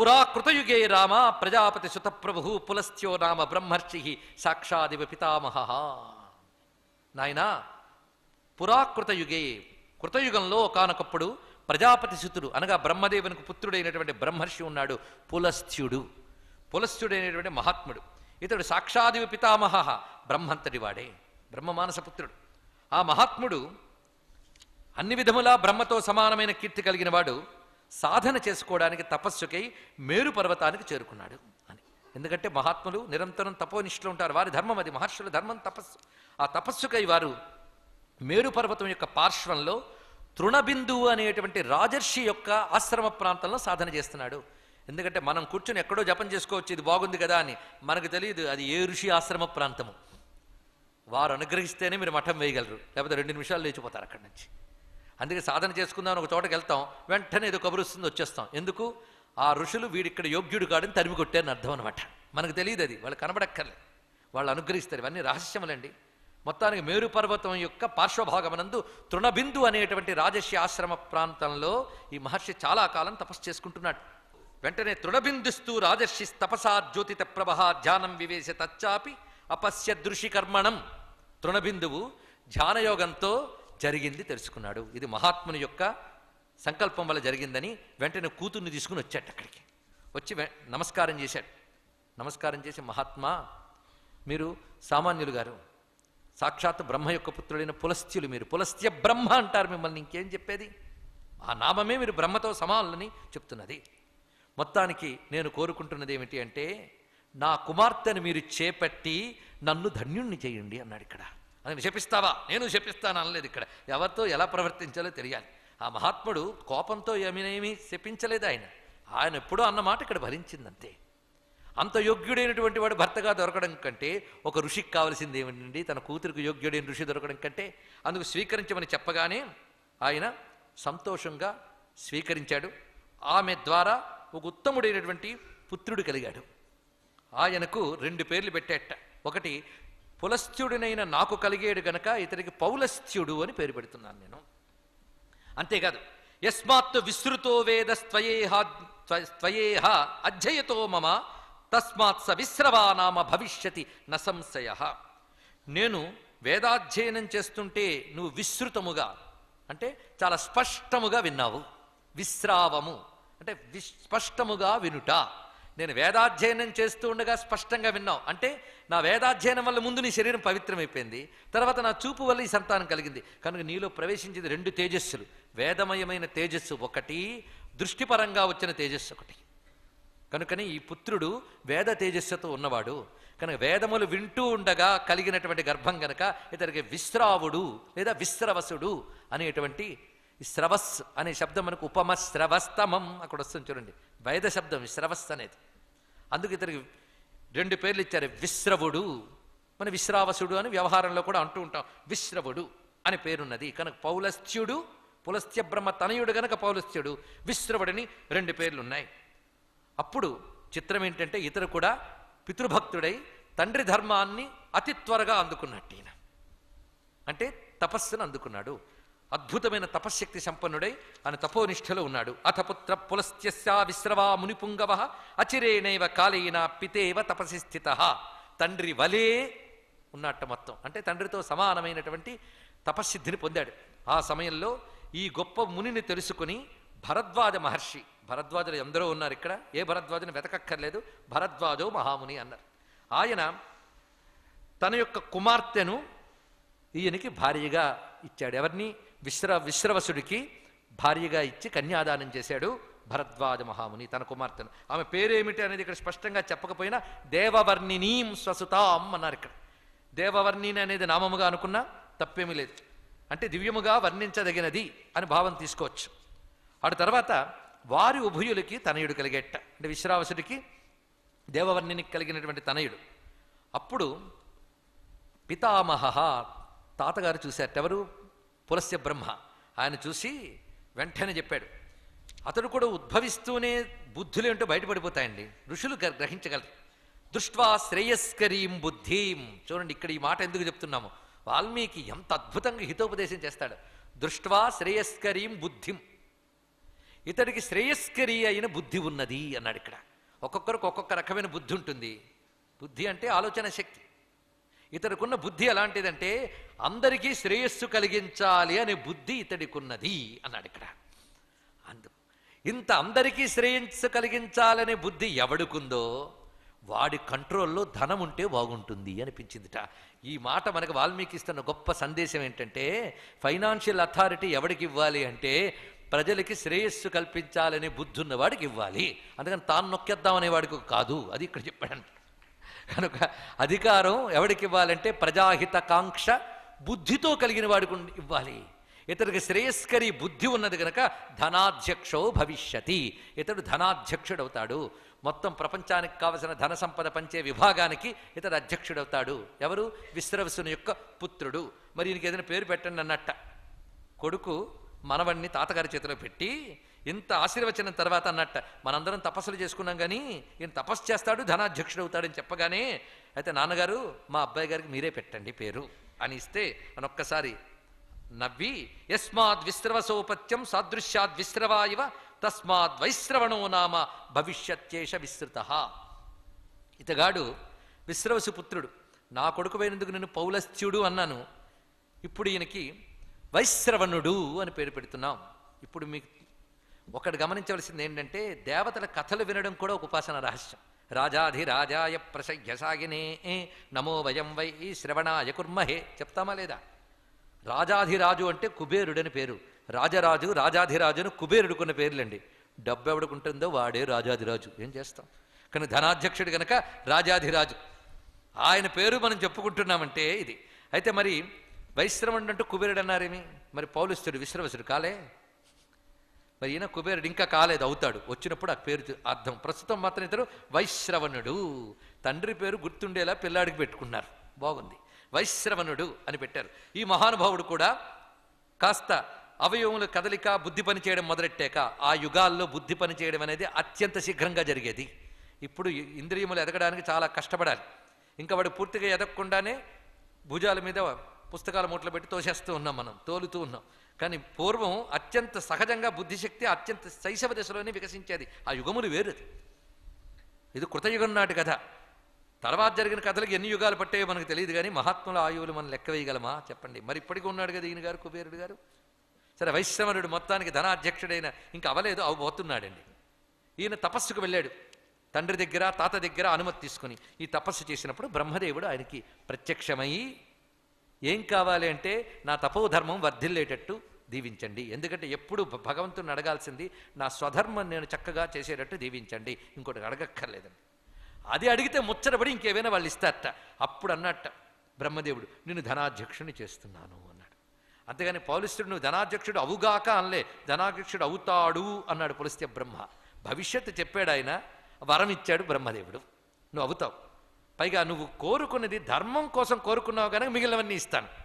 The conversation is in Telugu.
పురా కృతయుగే రామ ప్రజాపతి సుత ప్రభు పులస్త్యో నామ బ్రహ్మర్షి సాక్షాదివ పితామహ నాయనా పురాకృతయుగే కృతయుగంలో ఒకానొకప్పుడు ప్రజాపతి సుతుడు అనగా బ్రహ్మదేవునికి పుత్రుడైనటువంటి బ్రహ్మర్షి ఉన్నాడు పులస్థ్యుడు పులస్థ్యుడైనటువంటి మహాత్ముడు ఇతడు సాక్షాదివి పితామహ బ్రహ్మంతటి వాడే బ్రహ్మమానస పుత్రుడు ఆ మహాత్ముడు అన్ని విధములా బ్రహ్మతో సమానమైన కీర్తి కలిగిన వాడు సాధన చేసుకోవడానికి తపస్సుకై మేరు పర్వతానికి చేరుకున్నాడు అని ఎందుకంటే మహాత్ములు నిరంతరం తపోనిష్ఠులు ఉంటారు వారి ధర్మం అది మహర్షుల ధర్మం తపస్సు ఆ తపస్సుకై వారు మేరు పర్వతం యొక్క పార్శ్వంలో తృణబిందువు అనేటువంటి రాజర్షి యొక్క ఆశ్రమ ప్రాంతంలో సాధన చేస్తున్నాడు ఎందుకంటే మనం కూర్చొని ఎక్కడో జపం చేసుకోవచ్చు ఇది బాగుంది కదా అని మనకు తెలియదు అది ఏ ఋషి ఆశ్రమ ప్రాంతము వారు అనుగ్రహిస్తేనే మీరు మఠం వేయగలరు లేకపోతే రెండు నిమిషాలు లేచిపోతారు అక్కడి నుంచి అందుకే సాధన చేసుకుందాం ఒక చోటకి వెళ్తాం వెంటనే ఏదో కబురుస్తుంది వచ్చేస్తాం ఎందుకు ఆ ఋషులు వీడిక్కడ యోగ్యుడు కాడని తరిమి కొట్టారని అర్థం అనమాట మనకు తెలియదు అది వాళ్ళు కనబడక్కర్లే వాళ్ళు అనుగ్రహిస్తారు ఇవన్నీ రహస్యములండి మొత్తానికి మేరు పర్వతం యొక్క పార్శ్వభాగమనందు తృణబిందు అనేటువంటి రాజర్షి ఆశ్రమ ప్రాంతంలో ఈ మహర్షి చాలా కాలం తపస్సు చేసుకుంటున్నాడు వెంటనే తృణబిందుస్తూ రాజర్షి తపసా జ్యోతిత ప్రభ ధ్యానం వివేశ తచ్చాపి అపశ్య దృషి కర్మణం తృణబిందువు ధ్యానయోగంతో జరిగింది తెలుసుకున్నాడు ఇది మహాత్ముని యొక్క సంకల్పం వల్ల జరిగిందని వెంటనే కూతుర్ని తీసుకుని వచ్చాడు అక్కడికి వచ్చి వె- నమస్కారం చేశాడు నమస్కారం చేసి మహాత్మా మీరు సామాన్యులు గారు సాక్షాత్ బ్రహ్మ యొక్క పుత్రుడైన పులస్త్యులు మీరు పులస్త్య బ్రహ్మ అంటారు మిమ్మల్ని ఇంకేం చెప్పేది ఆ నామమే మీరు బ్రహ్మతో సమానులని చెప్తున్నది మొత్తానికి నేను కోరుకుంటున్నది ఏమిటి అంటే నా కుమార్తెను మీరు చేపట్టి నన్ను ధన్యుణ్ణి చేయండి అన్నాడు ఇక్కడ అని చెప్పిస్తావా నేను చెప్పిస్తాను అనలేదు ఇక్కడ ఎవరితో ఎలా ప్రవర్తించాలో తెలియాలి ఆ మహాత్ముడు కోపంతో ఏమీనేమీ చెప్పించలేదు ఆయన ఆయన ఎప్పుడూ అన్న మాట ఇక్కడ భరించిందంతే అంత యోగ్యుడైనటువంటి వాడు భర్తగా దొరకడం కంటే ఒక ఋషికి కావలసింది ఏమిటండి తన కూతురికి యోగ్యుడైన ఋషి దొరకడం కంటే అందుకు స్వీకరించమని చెప్పగానే ఆయన సంతోషంగా స్వీకరించాడు ఆమె ద్వారా ఒక ఉత్తముడైనటువంటి పుత్రుడు కలిగాడు ఆయనకు రెండు పేర్లు పెట్టేట ఒకటి పులస్థ్యుడినైన నాకు కలిగేడు గనక ఇతనికి పౌలస్థ్యుడు అని పేరు పెడుతున్నాను నేను అంతేకాదు యస్మాత్ విస్తృతో వేద స్వయేహ స్వయేహ అధ్యయతో మమ తస్మాత్ స విశ్రవా నామ భవిష్యతి న సంశయ నేను వేదాధ్యయనం చేస్తుంటే నువ్వు విస్తృతముగా అంటే చాలా స్పష్టముగా విన్నావు విశ్రావము అంటే విస్ స్పష్టముగా వినుట నేను వేదాధ్యయనం చేస్తూ ఉండగా స్పష్టంగా విన్నావు అంటే నా వేదాధ్యయనం వల్ల ముందు నీ శరీరం పవిత్రమైపోయింది తర్వాత నా చూపు వల్ల ఈ సంతానం కలిగింది కనుక నీలో ప్రవేశించింది రెండు తేజస్సులు వేదమయమైన తేజస్సు ఒకటి దృష్టిపరంగా వచ్చిన తేజస్సు ఒకటి కనుకని ఈ పుత్రుడు వేద తేజస్సుతో ఉన్నవాడు కనుక వేదములు వింటూ ఉండగా కలిగినటువంటి గర్భం గనక ఇతనికి విశ్రావుడు లేదా విశ్రవసుడు అనేటువంటి ఈ స్రవస్ అనే శబ్దం మనకు ఉపమ స్రవస్తమం అక్కడ వస్తుంది చూడండి వేద శబ్దం ఈ స్రవస్ అనేది అందుకు ఇతనికి రెండు పేర్లు ఇచ్చారు విశ్రవుడు మన విశ్రావసుడు అని వ్యవహారంలో కూడా అంటూ ఉంటాం విశ్రవుడు అని పేరున్నది కనుక పౌలస్థ్యుడు పులస్థ్య బ్రహ్మ తనయుడు గనక పౌలస్థ్యుడు విశ్రవుడిని రెండు పేర్లు ఉన్నాయి అప్పుడు చిత్రం ఏంటంటే ఇతరు కూడా పితృభక్తుడై తండ్రి ధర్మాన్ని అతి త్వరగా అందుకున్నట్టు ఈయన అంటే తపస్సును అందుకున్నాడు అద్భుతమైన తపశ్శక్తి సంపన్నుడై ఆయన తపోనిష్ఠలో ఉన్నాడు అథ పుత్ర పులస్త్యస్యా విశ్రవా మునిపుంగవ అచిరేణైవ కాలేన పితేవ తపసి స్థిత తండ్రి వలే ఉన్నట్టు మొత్తం అంటే తండ్రితో సమానమైనటువంటి తపస్సిద్ధిని పొందాడు ఆ సమయంలో ఈ గొప్ప మునిని తెలుసుకుని భరద్వాజ మహర్షి భరద్వాజులు ఎందరో ఉన్నారు ఇక్కడ ఏ భరద్వాజుని వెతకక్కర్లేదు భరద్వాజో మహాముని అన్నారు ఆయన తన యొక్క కుమార్తెను ఈయనకి భార్యగా ఇచ్చాడు ఎవరిని విశ్ర విశ్రవసుడికి భార్యగా ఇచ్చి కన్యాదానం చేశాడు భరద్వాజ మహాముని తన కుమార్తెను ఆమె పేరేమిటి అనేది ఇక్కడ స్పష్టంగా చెప్పకపోయినా దేవవర్ణినీం స్వసుతాం అన్నారు ఇక్కడ దేవవర్ణిని అనేది నామముగా అనుకున్నా తప్పేమీ లేదు అంటే దివ్యముగా వర్ణించదగినది అని భావం తీసుకోవచ్చు ఆడు తర్వాత వారి ఉభయులకి తనయుడు కలిగేట అంటే విశ్రావసుడికి దేవవర్ణినికి కలిగినటువంటి తనయుడు అప్పుడు పితామహ తాతగారు చూశారట ఎవరు పులస్య బ్రహ్మ ఆయన చూసి వెంటనే చెప్పాడు అతడు కూడా ఉద్భవిస్తూనే బుద్ధులు ఏంటో బయటపడిపోతాయండి ఋషులు గ్ర- గ్రహించగలరు దృష్ట్వా శ్రేయస్కరీం బుద్ధిం చూడండి ఇక్కడ ఈ మాట ఎందుకు చెప్తున్నాము వాల్మీకి ఎంత అద్భుతంగా హితోపదేశం చేస్తాడు దృష్ట్వా శ్రేయస్కరీం బుద్ధిం ఇతడికి శ్రేయస్కరి అయిన బుద్ధి ఉన్నది అన్నాడు ఇక్కడ ఒక్కొక్కరికి ఒక్కొక్క రకమైన బుద్ధి ఉంటుంది బుద్ధి అంటే ఆలోచన శక్తి ఇతడికున్న బుద్ధి ఎలాంటిదంటే అందరికీ శ్రేయస్సు కలిగించాలి అనే బుద్ధి ఇతడికి ఉన్నది అన్నాడు ఇక్కడ అందు ఇంత అందరికీ శ్రేయస్సు కలిగించాలనే బుద్ధి ఎవడుకుందో వాడి కంట్రోల్లో ధనం ఉంటే బాగుంటుంది అనిపించిందిట ఈ మాట మనకు వాల్మీకి ఇస్తున్న గొప్ప సందేశం ఏంటంటే ఫైనాన్షియల్ అథారిటీ ఎవడికి ఇవ్వాలి అంటే ప్రజలకి శ్రేయస్సు కల్పించాలనే బుద్ధి ఉన్నవాడికి ఇవ్వాలి అందుకని తాను నొక్కేద్దామనే వాడికి కాదు అది ఇక్కడ చెప్పాడు కనుక అధికారం ఎవడికి ఇవ్వాలంటే ప్రజాహిత కాంక్ష బుద్ధితో కలిగిన వాడికి ఉండి- ఇవ్వాలి ఇతడికి శ్రేయస్కరి బుద్ధి ఉన్నది కనుక ధనాధ్యక్షో భవిష్యతి ఇతడు ధనాధ్యక్షుడవుతాడు మొత్తం ప్రపంచానికి కావలసిన ధన సంపద పంచే విభాగానికి ఇతడు అధ్యక్షుడవుతాడు ఎవరు విశ్రవసుని యొక్క పుత్రుడు మరి ఈయనకి ఏదైనా పేరు పెట్టండి అన్నట్ట కొడుకు మనవణ్ణి తాతగారి చేతిలో పెట్టి ఇంత ఆశీర్వచనం తర్వాత అన్నట్ట మనందరం తపస్సులు చేసుకున్నాం కానీ ఈయన తపస్సు చేస్తాడు ధనాధ్యక్షుడు అవుతాడని చెప్పగానే అయితే నాన్నగారు మా అబ్బాయి గారికి మీరే పెట్టండి పేరు అని ఇస్తే అని ఒక్కసారి నవ్వి యస్మాద్ విశ్రవసోపత్యం సాదృశ్యాద్ విశ్రవా ఇవ తస్మాద్ వైశ్రవణో నామ భవిష్యత్యేష విస్తృత ఇతగాడు విశ్రవసు పుత్రుడు నా కొడుకు పోయినందుకు నేను పౌలస్త్యుడు అన్నాను ఇప్పుడు ఈయనకి వైశ్రవణుడు అని పేరు పెడుతున్నాం ఇప్పుడు మీకు ఒకటి గమనించవలసింది ఏంటంటే దేవతల కథలు వినడం కూడా ఒక ఉపాసన రహస్యం రాజాధిరాజాయ ప్రసహ్య సాగినే నమో వయం వై శ్రవణాయ కుర్మహే చెప్తామా లేదా రాజాధిరాజు అంటే కుబేరుడని పేరు రాజరాజు రాజాధిరాజును కుబేరుడుకున్న పేర్లండి డబ్బు ఎవడుకుంటుందో వాడే రాజాధిరాజు ఏం చేస్తాం కానీ ధనాధ్యక్షుడు గనక రాజాధిరాజు ఆయన పేరు మనం చెప్పుకుంటున్నామంటే ఇది అయితే మరి వైశ్రవణుడు అంటూ కుబేరుడు అన్నారేమి మరి పౌలుస్తుడు విశ్రవసుడు కాలే మరి ఈయన కుబేరుడు ఇంకా కాలేదు అవుతాడు వచ్చినప్పుడు ఆ పేరు తె- అర్థం ప్రస్తుతం మాత్రం ఇతడు వైశ్రవణుడు తండ్రి పేరు గుర్తుండేలా పిల్లాడికి పెట్టుకున్నారు బాగుంది వైశ్రవణుడు అని పెట్టారు ఈ మహానుభావుడు కూడా కాస్త అవయవముల కదలిక బుద్ధి పని చేయడం మొదలెట్టాక ఆ యుగాల్లో బుద్ధి పని చేయడం అనేది అత్యంత శీఘ్రంగా జరిగేది ఇప్పుడు ఈ ఇంద్రియములు ఎదగడానికి చాలా కష్టపడాలి ఇంకా వాడు పూర్తిగా ఎదగకుండానే భుజాల మీద పుస్తకాల మూటలు పెట్టి తోసేస్తూ ఉన్నాం మనం తోలుతూ ఉన్నాం కానీ పూర్వం అత్యంత సహజంగా బుద్ధిశక్తి అత్యంత శైశవ దశలోనే వికసించేది ఆ యుగములు వేరుది ఇది కృతయుగం నాటి కథ తర్వాత జరిగిన కథలకు ఎన్ని యుగాలు పట్టాయో మనకు తెలియదు కానీ మహాత్ముల ఆయువులు మనం లెక్క వేయగలమా చెప్పండి మరి ఇప్పటికీ ఉన్నాడు కదా ఈయన గారు కుబేరుడు గారు సరే వైశ్రవణుడు మొత్తానికి ధనాధ్యక్షుడైన ఇంకా అవలేదు అవబోతున్నాడండి ఈయన తపస్సుకు వెళ్ళాడు తండ్రి దగ్గర తాత దగ్గర అనుమతి తీసుకుని ఈ తపస్సు చేసినప్పుడు బ్రహ్మదేవుడు ఆయనకి ప్రత్యక్షమై ఏం కావాలి అంటే నా తపోధర్మం వర్ధిల్లేటట్టు దీవించండి ఎందుకంటే ఎప్పుడు భ- భగవంతుని అడగాల్సింది నా స్వధర్మం నేను చక్కగా చేసేటట్టు దీవించండి ఇంకోటి అడగక్కర్లేదండి అది అడిగితే ముచ్చటపడి ఇంకేమైనా వాళ్ళు ఇస్తారట అప్పుడు అన్నట్ట బ్రహ్మదేవుడు నేను ధనాధ్యక్షుని చేస్తున్నాను అన్నాడు అంతేగాని పౌలిస్తుడు నువ్వు ధనాధ్యక్షుడు అవుగాక అనలే ధనాధ్యక్షుడు అవుతాడు అన్నాడు పులస్త్య బ్రహ్మ భవిష్యత్తు చెప్పాడు ఆయన వరం ఇచ్చాడు బ్రహ్మదేవుడు నువ్వు అవుతావు పైగా నువ్వు కోరుకున్నది ధర్మం కోసం కోరుకున్నావు కనుక మిగిలినవన్నీ ఇస్తాను